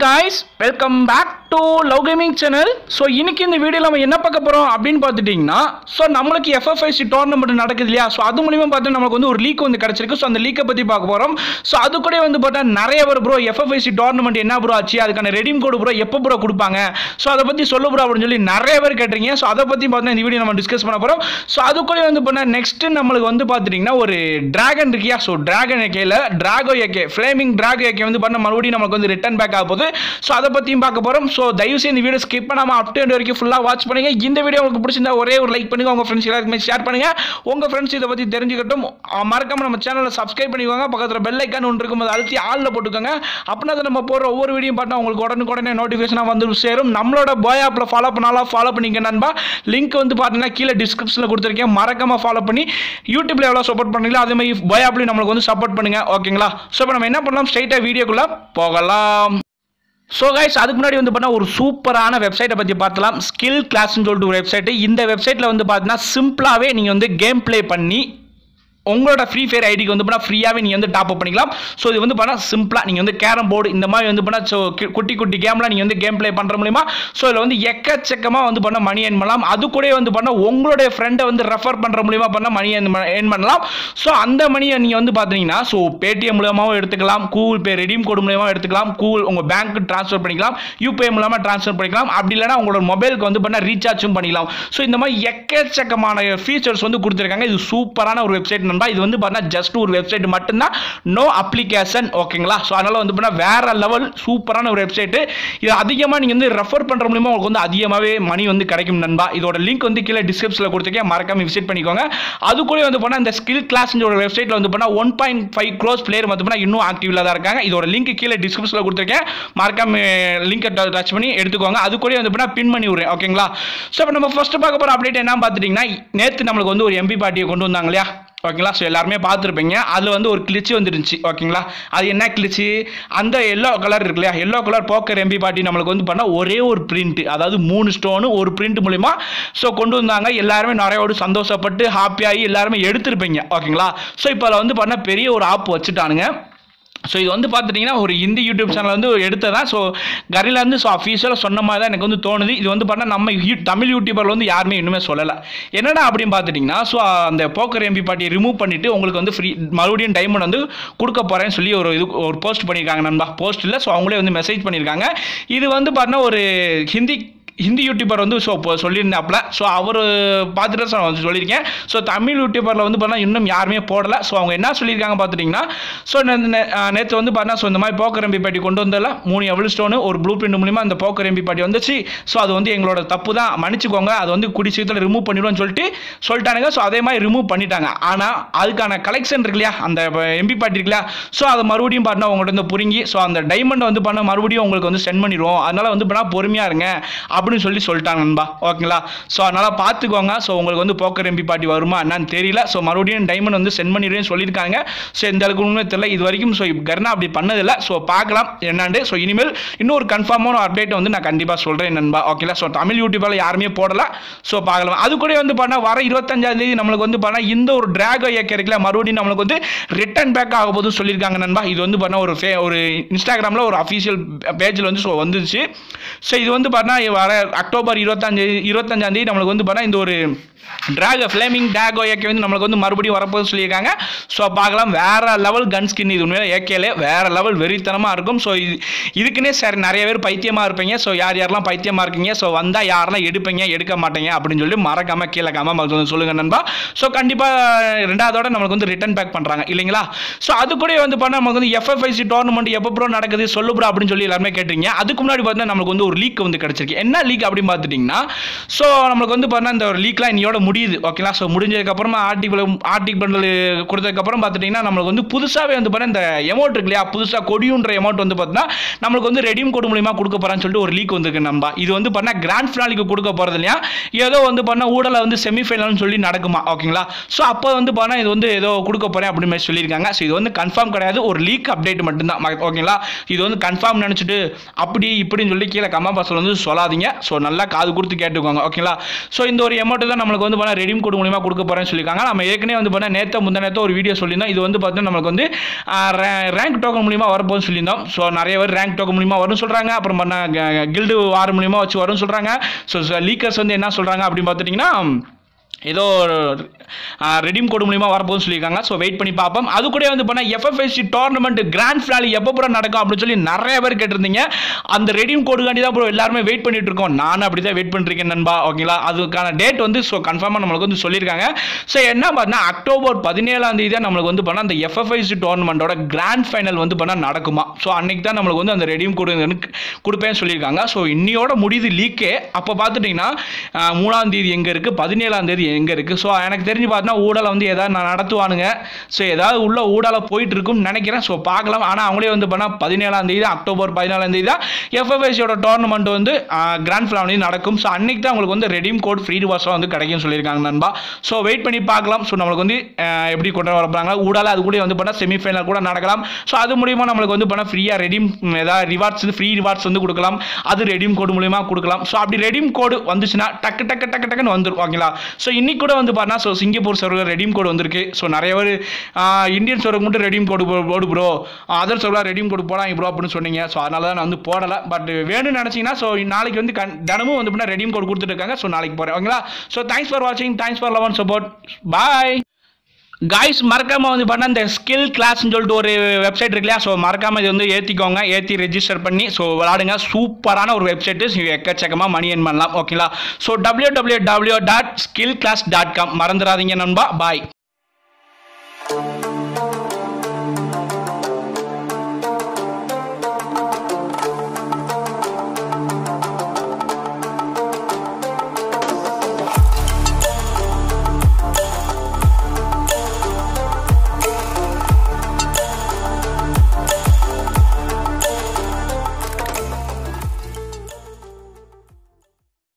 guys welcome back to love gaming channel so இன்னைக்கு இந்த வீடியோவில் நம்ம என்ன பார்க்க போகிறோம் அப்படின்னு பார்த்துட்டிங்கன்னா ஸோ நம்மளுக்கு எஃப்எஃப்ஐசி டோர்னமெண்ட் நடக்குது இல்லையா ஸோ அது மூலியமா பார்த்து நமக்கு வந்து ஒரு லீக் வந்து கிடச்சிருக்கு ஸோ அந்த லீக்கை பற்றி பார்க்க போகிறோம் ஸோ அது கூட வந்து பார்த்தா நிறைய பேர் ப்ரோ எஃப்எஃப்ஐசி டோர்னமெண்ட் என்ன ப்ரோ ஆச்சு அதுக்கான ரெடீம் கோடு ப்ரோ எப்போ ப்ரோ கொடுப்பாங்க ஸோ அதை பற்றி சொல்லு ப்ரோ அப்படின்னு சொல்லி நிறைய பேர் கேட்டிருக்கீங்க ஸோ அதை பற்றி பார்த்தா இந்த வீடியோ நம்ம டிஸ்கஸ் பண்ண போகிறோம் ஸோ அது கூட வந்து பண்ண நெக்ஸ்ட் நம்மளுக்கு வந்து பார்த்துட்டிங்கன்னா ஒரு டிராகன் இருக்கியா ஸோ டிராகன் ஏகேல Draco AK flaming Draco AK வந்து பண்ண மறுபடியும் நமக்கு வந்து ரிட்டர்ன் பேக் ஆக போகுது ஸோ அதை பற்றியும் பார்க்க போகிறோம் ஸோ தயவு செய்து இந்த வீடியோ ஸ்கிப் பண்ணாமல் அப் டு end வரைக்கும் ஃபுல்லாக வாட்ச் பண்ணுங்க இந்த வீடியோ உங்களுக்கு பிடிச்சிருந்தா ஒரே ஒரு லைக் பண்ணுங்க உங்கள் ஃப்ரெண்ட்ஸ் எல்லாருக்குமே ஷேர் பண்ணுங்க உங்கள் ஃப்ரெண்ட்ஸ் இதை பற்றி தெரிஞ்சுக்கட்டும் அஹ் மறக்காம நம்ம சேனலை சப்ஸ்கிரைப் பண்ணிக்கோங்க பக்கத்தில் பெல் ஐக்கான் ஒன்று இருக்கும் அதை அழுத்தி ஆளில் போட்டுக்கோங்க அப்படின்னா அதை நம்ம போடுற ஒவ்வொரு வீடியோ பார்த்தா உங்களுக்கு உடனுக்குடனே நோட்டிஃபிகேஷனாக வந்து சேரும் நம்மளோட பாய் ஆப்பில் ஃபாலோ பண்ணாலும் ஃபாலோ பண்ணிக்க நண்பா லிங்க் வந்து பார்த்தீங்கன்னா கீழே டிஸ்கிரிப்ஷனில் கொடுத்துருக்கேன் மறக்காம ஃபாலோ பண்ணி யூடியூப்ல எவ்வளோ சப்போர்ட் பண்ணீங்களோ அதே மாதிரி பாய் ஆப்லையும் நம்மளுக்கு வந்து சப்போர்ட் பண்ணுங்க ஓகேங்களா ஸோ இப்போ நம்ம என்ன பண்ணலாம் ஸ்ட்ரைட்டாக வீடியோக்குள்ளே போகலாம் ஸோ கைஸ் அதுக்கு முன்னாடி வந்து பார்த்தா ஒரு சூப்பரான வெப்சைட்டை பற்றி பார்த்தலாம் ஸ்கில் கிளாஸ்னு சொல்லிட்டு ஒரு வெப்சைட்டு இந்த வெப்சைட்டில் வந்து பார்த்தீங்கன்னா சிம்பிளாகவே நீங்கள் வந்து கேம் ப்ளே பண்ணி உங்களோட ஃப்ரீ ஃபயர் ஐடிக்கு வந்து பண்ணால் ஃப்ரீயாகவே நீங்கள் வந்து டாப் அப் பண்ணிக்கலாம் ஸோ இது வந்து பண்ணால் சிம்பிளாக நீங்கள் வந்து கேரம் போர்டு இந்த மாதிரி வந்து பண்ணால் ஸோ குட்டி குட்டி கேம்லாம் நீங்கள் வந்து கேம் ப்ளே பண்ணுற மூலிமா ஸோ இதில் வந்து எக்கச்சக்கமாக வந்து பண்ண மணி ஏர்ன் பண்ணலாம் அது கூட வந்து பண்ணால் உங்களுடைய ஃப்ரெண்டை வந்து ரெஃபர் பண்ணுற மூலிமா பண்ணால் மணி ஏர்ன் பண்ணலாம் ஸோ அந்த மணியை நீங்கள் வந்து பார்த்தீங்கன்னா ஸோ பேடிஎம் மூலமாகவும் எடுத்துக்கலாம் கூகுள் பே ரெடீம் கோடு மூலியமாக எடுத்துக்கலாம் கூகுள் உங்கள் பேங்க்கு ட்ரான்ஸ்ஃபர் பண்ணிக்கலாம் யூபிஐ மூலமாக ட்ரான்ஸ்ஃபர் பண்ணிக்கலாம் அப்படி இல்லைனா உங்களோட மொபைலுக்கு வந்து பண்ணால் ரீசார்ஜும் பண்ணிக்கலாம் ஸோ இந்த மாதிரி எக்கச்சக்கமான ஃபீச்சர்ஸ் வந்து கொடுத்துருக்காங்க இது சூப்பரான ஒரு வெப்சைட் நண்பா இது வந்து பார்த்தா ஜஸ்ட் ஒரு வெப்சைட் மட்டும்தான் நோ அப்ளிகேஷன் ஓகேங்களா ஸோ அதனால் வந்து பார்த்தா வேற லெவல் சூப்பரான ஒரு வெப்சைட்டு இது அதிகமாக நீங்கள் வந்து ரெஃபர் பண்ணுற மூலியமா உங்களுக்கு வந்து அதிகமாகவே மணி வந்து கிடைக்கும் நண்பா இதோட லிங்க் வந்து கீழே டிஸ்கிரிப்ஷனில் கொடுத்துருக்கேன் மறக்காம விசிட் பண்ணிக்கோங்க அது கூட வந்து பண்ணால் இந்த ஸ்கில் கிளாஸ் ஒரு வெப்சைட்டில் வந்து பண்ணால் one point five crores player வந்து பண்ணால் இன்னும் ஆக்டிவில் தான் இருக்காங்க இதோட லிங்க் கீழே டிஸ்கிரிப்ஷனில் கொடுத்துருக்கேன் மறக்காம லிங்கை டச் பண்ணி எடுத்துக்கோங்க அது கூட வந்து பண்ணால் பின் பண்ணி விடுறேன் ஓகேங்களா ஸோ இப்போ நம்ம ஃபர்ஸ்ட் பார்க்க போகிற அப்டேட் என்ன பார்த்துட்டிங்கன்னா நேற்று நம்மளுக்கு வந்து ஒரு எம்பி பார்ட்டியை கொண்டு வந்தாங்க இல்லையா ஓகேங்களா ஸோ எல்லாருமே பார்த்துருப்பீங்க அதில் வந்து ஒரு கிளிச்சு வந்துருந்துச்சு ஓகேங்களா அது என்ன கிளிச்சு அந்த எல்லோ கலர் இருக்கு இல்லையா yellow colour poker MP party நம்மளுக்கு வந்து பண்ணால் ஒரே ஒரு பிரிண்ட் அதாவது மூணு ஸ்டோனு ஒரு பிரிண்ட் மூலிமா ஸோ கொண்டு வந்தாங்க எல்லாருமே நிறையோடு சந்தோஷப்பட்டு ஹாப்பியாகி எல்லாருமே எடுத்திருப்பீங்க ஓகேங்களா ஸோ இப்போ அதில் வந்து பண்ண பெரிய ஒரு ஆப் வச்சுட்டானுங்க ஸோ இது வந்து பார்த்துட்டிங்கன்னா ஒரு ஹிந்தி யூடியூப் சேனல் வந்து எடுத்ததான் ஸோ கரிலேருந்து ஸோ அஃபீஷியலாக சொன்ன மாதிரி தான் எனக்கு வந்து தோணுது இது வந்து பண்ணால் நம்ம யூ- தமிழ் யூடியூபர் வந்து யாருமே இன்னுமே சொல்லலை என்னடா அப்படின்னு பார்த்துட்டிங்கன்னா ஸோ அந்த போக்கர் எம்பி பார்ட்டியை ரிமூவ் பண்ணிவிட்டு உங்களுக்கு வந்து ஃப்ரீ மறுபடியும் டைமண்ட் வந்து கொடுக்க போகிறேன்னு சொல்லி ஒரு இது ஒரு போஸ்ட் பண்ணியிருக்காங்க நண்பா போஸ்ட் இல்லை ஸோ அவங்களே வந்து மெசேஜ் பண்ணியிருக்காங்க இது வந்து பார்த்தீங்கன்னா ஒரு ஹிந்தி ஹிந்தி யூடியூபர் வந்து ஸோ இப்போ சொல்லியிருந்தாப்புல ஸோ அவர் பார்த்துட்டு ஸோ வந்து சொல்லியிருக்கேன் ஸோ தமிழ் யூடியூபரில் வந்து பார்த்தா இன்னும் யாருமே போடலை ஸோ அவங்க என்ன சொல்லியிருக்காங்க பார்த்துட்டிங்கன்னா ஸோ நேற்று வந்து பார்த்தா ஸோ இந்த மாதிரி போக்கர் எம்பி பாட்டி கொண்டு வந்ததில்ல மூணு எவ்வளோ ஸ்டோனு ஒரு ப்ளூ பிரிண்ட் மூலிமா அந்த போக்கர் எம்பி பாட்டி வந்துச்சு ஸோ அது வந்து எங்களோட தப்பு தான் மன்னிச்சுக்கோங்க அது வந்து குடி சீக்கிரத்தில் ரிமூவ் பண்ணிடுவோம்னு சொல்லிட்டு சொல்லிட்டானுங்க ஸோ அதே மாதிரி ரிமூவ் பண்ணிட்டாங்க ஆனால் அதுக்கான கலெக்ஷன் இருக்கு இல்லையா அந்த எம்பி பாட்டி இருக்கு இல்லையா ஸோ அதை மறுபடியும் பண்ண உங்கள்கிட்ட வந்து புரிங்கி ஸோ அந்த டைமண்ட் வந்து பண்ண மறுபடியும் உங்களுக்கு வந்து சென்ட் பண்ணிடுவோம் அதனால வந்து பண்ணால் பொறுமையாக இருங்க அப்படின்னு சொல்லி சொல்லிட்டாங்க நண்பா ஓகேங்களா ஸோ அதனால் பார்த்துக்கோங்க ஸோ உங்களுக்கு வந்து போக்கர் எம்பி பாட்டி வருமா என்னன்னு தெரியல ஸோ மறுபடியும் டைமண்ட் வந்து சென்ட் பண்ணிடுவேன்னு சொல்லியிருக்காங்க ஸோ எந்த அளவுக்கு உண்மை தெரியல இது வரைக்கும் ஸோ கர்னா அப்படி பண்ணதில்லை ஸோ பார்க்கலாம் என்னாண்டு ஸோ இனிமேல் இன்னொரு கன்ஃபார்மான அப்டேட் வந்து நான் கண்டிப்பாக சொல்கிறேன் நண்பா ஓகேங்களா ஸோ தமிழ் யூடியூப்பில் யாருமே போடல ஸோ பார்க்கலாம் அது கூட வந்து பண்ணால் வர இருபத்தஞ்சாம் தேதி நம்மளுக்கு வந்து பண்ணால் இந்த ஒரு டிராகோ ஏக்க இருக்குல்ல மறுபடியும் நம்மளுக்கு வந்து ரிட்டர்ன் பேக் ஆக போதும் சொல்லியிருக்காங்க நண்பா இது வந்து பண்ண ஒரு ஃபே ஒரு இன்ஸ்டாகிராமில் ஒரு அஃபீஷியல் பேஜில் வந்து ஸோ வந்துச்சு ஸோ இது வந்து பார்த்தா வர அக்டோபர் இருபத்தஞ்சு இருபத்தஞ்சாம் தேதி நம்மளுக்கு வந்து பார்த்தா இந்த ஒரு டிராகோ ஃப்ளேமிங் டிராகோ ஏகே வந்து நம்மளுக்கு வந்து மறுபடியும் வரப்போது சொல்லியிருக்காங்க ஸோ பார்க்கலாம் வேற லெவல் கன் ஸ்கின் இது உண்மையில ஏகேலே வேற லெவல் வெறித்தனமாக இருக்கும் ஸோ இது இதுக்குன்னே சரி நிறைய பேர் பைத்தியமாக இருப்பீங்க ஸோ யார் யாரெல்லாம் பைத்தியமாக இருக்கீங்க ஸோ வந்தால் யாரெல்லாம் எடுப்பீங்க எடுக்க மாட்டீங்க அப்படின்னு சொல்லி மறக்காம கீழே காம சொல்லுங்க நண்பா ஸோ கண்டிப்பாக ரெண்டாவதோட நம்மளுக்கு வந்து ரிட்டர்ன் பேக் பண்ணுறாங்க இல்லைங்களா ஸோ அது கூட வந்து பண்ணால் நமக்கு வந்து எஃப்எஃப்ஐசி டோர்னமெண்ட் எப்போ ப்ரோ நடக்குது சொல்லு ப்ரோ அப்படின்னு சொல்லி எல்லாருமே கேட்டீங்க அதுக்கு முன்னாடி பார்த்தீங்கன்னா நமக்கு வந்து ஒரு லீக் வந்து கிடச்சிருக்கு என்ன லீக் அப்படின்னு பார்த்துட்டிங்கன்னா ஸோ நம்மளுக்கு வந்து பார்த்தா இந்த ஒரு லீக்லாம் இன்னையோட முடியுது ஓகேங்களா ஸோ முடிஞ்சதுக்கப்புறமா ஆர்டிகிள் ஆர்டிக் பண்டல் கொடுத்ததுக்கப்புறம் பார்த்துட்டிங்கன்னா நம்மளுக்கு வந்து புதுசாகவே வந்து பார்த்தா இந்த எமௌண்ட் இருக்கு இல்லையா புதுசாக கொடியுன்ற எமௌண்ட் வந்து பார்த்தீங்கன்னா நம்மளுக்கு வந்து ரெடீம் கோடு மூலியமாக கொடுக்க போகிறான்னு சொல்லிட்டு ஒரு லீக் வந்திருக்கு நண்பா இது வந்து பண்ணால் கிராண்ட் ஃபினாலிக்கு கொடுக்க போகிறது இல்லையா ஏதோ வந்து பண்ண ஊடல வந்து செமிஃபைனல்னு சொல்லி நடக்குமா ஓகேங்களா ஸோ அப்போ வந்து பண்ணால் இது வந்து ஏதோ கொடுக்க போகிறேன் அப்படின்னு மாதிரி சொல்லியிருக்காங்க ஸோ இது வந்து கன்ஃபார்ம் கிடையாது ஒரு லீக் அப்டேட் மட்டும்தான் ம- ஓகேங்களா இது வந்து கன்ஃபார்ம் நினச்சிட்டு அப்படி இப்படின்னு சொல்லி கீழே கம்மா பாஸில் வந்து சொல்லாதீங்க ஸோ நல்லா காது கொடுத்து கேட்டுக்கோங்க ஓகேங்களா ஸோ இந்த ஒரு அமௌண்ட் தான் நம்மளுக்கு வந்து பண்ணால் ரெடீம் கோட் மூலியமாக கொடுக்க போகிறேன்னு சொல்லியிருக்காங்க நம்ம ஏற்கனவே வந்து பண்ணால் நேற்று முந்தா நேற்று ஒரு வீடியோ சொல்லியிருந்தோம் இது வந்து பார்த்தீங்கன்னா நம்மளுக்கு வந்து ரேங்க் டோக்கன் மூலியமா வரப்போகுதுன்னு சொல்லியிருந்தோம் ஸோ நிறைய பேர் ரேங்க் டோக்கன் மூலியமா வரும்னு சொல்கிறாங்க அப்புறம் பண்ண கில்டு வார் மூலியமா வச்சு வரும்னு சொல்கிறாங்க ஸோ லீக்கர்ஸ் வந்து என்ன சொல்கிறாங்க அப்படின்னு பார்த்துட்டிங்கன்னா ஏதோ ரெடீம் கோடு மூலியமா வரப்போகுதுன்னு சொல்லியிருக்காங்க ஸோ வெயிட் பண்ணி பார்ப்போம் அது கூட வந்து பண்ணால் எஃப்எஃப்எஸ்சி டோர்னமெண்ட் கிராண்ட் ஃபினாலி எப்போ ப்ரோ நடக்கும் அப்படின்னு சொல்லி நிறைய பேர் கேட்டிருந்தீங்க அந்த ரெடீம் கோடுக்காண்டி தான் ப்ரோ எல்லாருமே வெயிட் பண்ணிட்டு இருக்கோம் நானும் அப்படி தான் வெயிட் பண்ணிருக்கேன் நண்பா ஓகேங்களா அதுக்கான டேட் வந்து ஸோ கன்ஃபார்மாக நம்மளுக்கு வந்து சொல்லியிருக்காங்க ஸோ என்ன பார்த்தீங்கன்னா அக்டோபர் பதினேழாம் தேதி தான் நம்மளுக்கு வந்து பண்ணால் அந்த எஃப்எஃப்ஐசி டோர்னமெண்ட்டோட கிராண்ட் ஃபைனல் வந்து பண்ணால் நடக்குமா ஸோ அன்னைக்கு தான் நம்மளுக்கு வந்து அந்த ரெடீம் கோடு கொடுப்பேன்னு சொல்லியிருக்காங்க ஸோ இன்னியோட முடியுது லீக்கே அப்போ பார்த்துட்டிங்கன்னா அஹ், மூணாம் தேதி எங்கே இருக்குது பதினேழாம் தேதி எங்கே இருக்குது ஸோ எனக்கு தெரிஞ்சு பார்த்தீங்கன்னா ஊழலை வந்து ஏதாவது நான் நடத்துவானுங்க ஸோ ஏதாவது உள்ள ஊடால போயிட்டு இருக்கும்னு நினைக்கிறேன் ஸோ பார்க்கலாம் ஆனால் அவங்களே வந்து பண்ணால் பதினேழாம் தேதி தான், அக்டோபர் பதினாலாம் தேதி தான் எஃப்எஃப்எஸ்சியோட டோர்னமெண்ட் வந்து கிராண்ட் ஃபினாலி நடக்கும் ஸோ அன்னைக்கு தான் உங்களுக்கு வந்து ரெடீம் கோட் ஃப்ரீ வாஷம் வந்து கிடைக்கும்னு சொல்லியிருக்காங்க நண்பா ஸோ வெயிட் பண்ணி பார்க்கலாம் ஸோ நம்மளுக்கு வந்து அஹ், எப்படி கொண்டு வர போகிறாங்க ஊடால அது கூட வந்து பண்ணால் செமிஃபைனல் கூட நடக்கலாம் ஸோ அது மூலியமா நம்மளுக்கு வந்து பண்ணால் ஃப்ரீயாக ரெடீம் ஏதாவது ரிவார்ட்ஸ் ஃப்ரீ ரிவார்ட்ஸ் வந்து கொடுக்கலாம் அது ரெடீம் கோடு மூலியமா கொடுக்கலாம் ஸோ அப்படி ரெடீம் கோடு வந்துச்சுன்னா டக்கு டக்கு டக்கு டக்குன்னு வந்துரும் ஓகேங்களா ஸோ இன்னைக்கு கூட வந்து பார்த்தா so Singapore server redeem code வந்திருக்கு ஸோ நிறைய பேர் இந்தியன் சர்வருக்கு மட்டும் ரெடீம் கோடு போடு ப்ரோ அதர் சர்வரில் ரெடீம் கோடு போடாங்க ப்ரோ அப்படின்னு சொன்னீங்க ஸோ அதனால தான் நான் வந்து போடலை பட் வேணும்னு நினச்சிங்கன்னா ஸோ நாளைக்கு வந்து கண் தினமும் வந்து பண்ணால் ரெடீம் கோடு கொடுத்துட்டு இருக்காங்க ஸோ நாளைக்கு போகிறேன் ஓகேங்களா ஸோ தேங்க்ஸ் ஃபார் வாட்சிங் thanks for love and support bye guys மறக்காம வந்து பண்ண இந்த ஸ்கில் கிளாஸ்னு சொல்லிட்டு ஒரு வெப்சைட் இருக்கு இல்லையா ஸோ மறக்காம இது வந்து ஏற்றிக்கோங்க ஏற்றி ரெஜிஸ்டர் பண்ணி ஸோ விளாடுங்க சூப்பரான ஒரு வெப்சைட்டு எக்கச்சக்கமாக மணி என் பண்ணலாம் ஓகேங்களா so W W W dot skill class dot com மறந்துடாதீங்க நண்பா பாய்